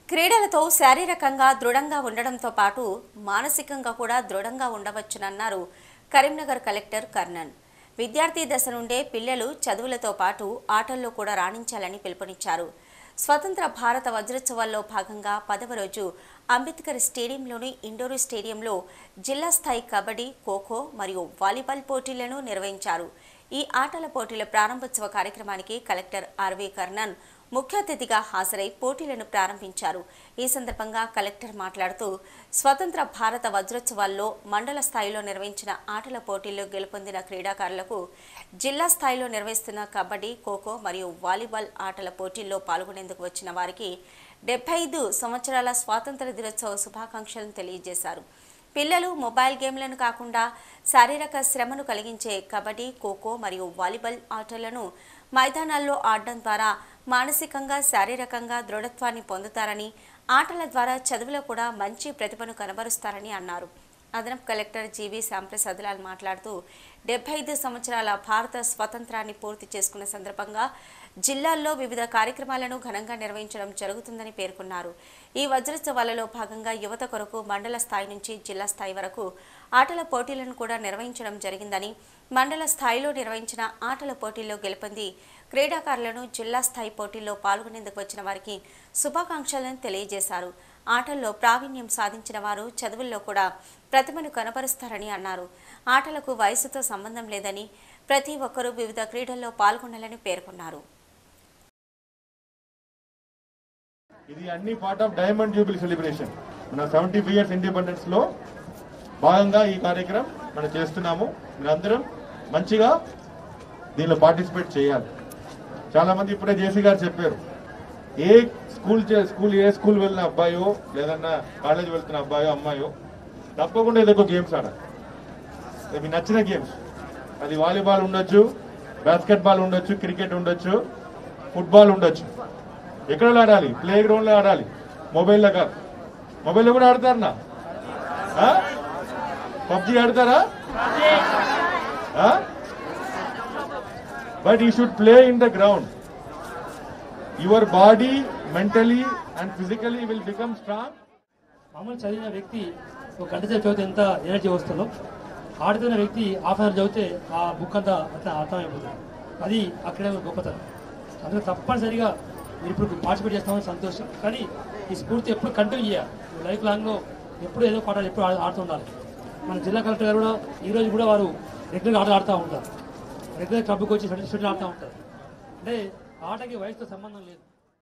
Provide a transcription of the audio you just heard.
క్రీడలతో శారీరకంగా దృఢంగా ఉండడంతో పాటు మానసికంగా కూడా దృఢంగా ఉండవచ్చునన్నారు కరీంనగర్ కలెక్టర్ కర్ణన్ విద్యార్థి దశ నుండే పిల్లలు చదువులతో పాటు ఆటల్లో కూడా రాణించాలని పిలుపునిచ్చారు స్వతంత్ర భారత వజ్రోత్సవాల్లో భాగంగా పదవ రోజు అంబేద్కర్ స్టేడియంలోని ఇండోర్ స్టేడియంలో జిల్లా స్థాయి కబడ్డీ ఖోఖో మరియు వాలీబాల్ పోటీలను నిర్వహించారు ఈ ఆటల పోటీల ప్రారంభోత్సవ కార్యక్రమానికి కలెక్టర్ ఆర్వీ కర్ణన్ ముఖ్య అతిథిగా హాజరై పోటీలను ప్రారంభించారు ఈ సందర్భంగా కలెక్టర్ మాట్లాడుతూ స్వతంత్ర భారత వజ్రోత్సవాల్లో మండల స్థాయిలో నిర్వహించిన ఆటల పోటీల్లో గెలుపొందిన క్రీడాకారులకు జిల్లా స్థాయిలో నిర్వహిస్తున్న కబడ్డీ ఖోఖో మరియు వాలీబాల్ ఆటల పోటీల్లో పాల్గొనేందుకు వచ్చిన వారికి డెబ్బై ఐదు సంవత్సరాల స్వాతంత్ర దినోత్సవ శుభాకాంక్షలను తెలియజేశారు పిల్లలు మొబైల్ గేమ్లను కాకుండా శారీరక శ్రమను కలిగించే కబడ్డీ ఖోఖో మరియు వాలీబాల్ ఆటలను మైదానాల్లో ఆడడం ద్వారా మానసికంగా శారీరకంగా దృఢత్వాన్ని పొందుతారని ఆటల ద్వారా చదువులో కూడా మంచి ప్రతిభను కనబరుస్తారని అన్నారు అదనపు కలెక్టర్ జీవి శ్యాంప్రసాద్ లాల్ మాట్లాడుతూ డెబ్బై ఐదు సంవత్సరాల భారత స్వతంత్రాన్ని పూర్తి చేసుకున్న సందర్భంగా జిల్లాల్లో వివిధ కార్యక్రమాలను ఘనంగా నిర్వహించడం జరుగుతుందని పేర్కొన్నారు ఈ వజ్రోత్సవాలలో భాగంగా యువత కొరకు మండల స్థాయి నుంచి జిల్లా స్థాయి వరకు ఆటల పోటీలను కూడా నిర్వహించడం జరిగిందని మండల స్థాయిలో నిర్వహించిన ఆటల పోటీల్లో గెలుపొంది క్రీడాకారులను జిల్లా స్థాయి పోటీల్లో పాల్గొనేందుకు వచ్చిన వారికి శుభాకాంక్షలను తెలియజేశారు ఆటల్లో ప్రావీణ్యం సాధించిన వారు చదువుల్లో కూడా ప్రతిభను కనపరుస్తారని అన్నారు ఆటలకు వయసుతో సంబంధం లేదని ప్రతి ఒక్కరూ వివిధ క్రీడల్లో పాల్గొనాలని పేర్కొన్నారు ఇది అన్ని part of diamond jubilee celebration మన సెవెంటీ ఫైవ్ ఇయర్స్ ఇండిపెండెన్స్ లో భాగంగా ఈ కార్యక్రమం మనం చేస్తున్నాము మీరందరం మంచిగా దీనిలో పార్టిసిపేట్ చేయాలి చాలా మంది ఇప్పుడే జేసీ గారు చెప్పారు ఏ స్కూల్ చే- స్కూల్ ఏ స్కూల్ వెళ్ళిన అబ్బాయో లేదన్నా కాలేజ్ వెళ్తున్న అబ్బాయో అమ్మాయో తప్పకుండా ఏదో ఒక గేమ్స్ ఆడాలి మీకు నచ్చిన గేమ్స్ అది వాలీబాల్ ఉండొచ్చు బాస్కెట్ బాల్ ఉండొచ్చు క్రికెట్ ఉండొచ్చు ఫుట్బాల్ ఉండొచ్చు ఎక్కడ ఆడాలి ప్లే గ్రౌండ్ లో ఆడాలి మొబైల్లో కాదు మొబైల్లో కూడా ఆడతారనా పబ్జి ఆడతారా but you should play in the ground your body mentally and physically will become strong మామూలు చదివిన వ్యక్తి ఒక గంట సేపు చదివితే ఎంత ఎనర్జీ వస్తుందో ఆడుతున్న వ్యక్తి హాఫ్ అవర్ చదివితే ఆ బుక్ అంతా అట్లా అర్థమైపోతుంది అది అక్కడే ఒక గొప్పతనం అందులో తప్పనిసరిగా మీరు ఇప్పుడు పార్టిసిపేట్ చేస్తామని సంతోషం కానీ ఈ స్ఫూర్తి ఎప్పుడు కంటిన్యూ చేయాలి లైఫ్ లాంగ్లో ఎప్పుడు ఏదో పాటలు ఎప్పుడు ఆడు- ఆడుతూ ఉండాలి మన జిల్లా కలెక్టర్ గారు కూడా ఈ రోజు కూడా వారు రెగ్యులర్ ఆటలు ఆడుతూ ఉంటారు రెగ్యులర్ క్లబ్కి వచ్చి స్టూడెంట్ ఆడుతూ ఉంటారు అంటే ఆటకి వయసుతో సంబంధం లేదు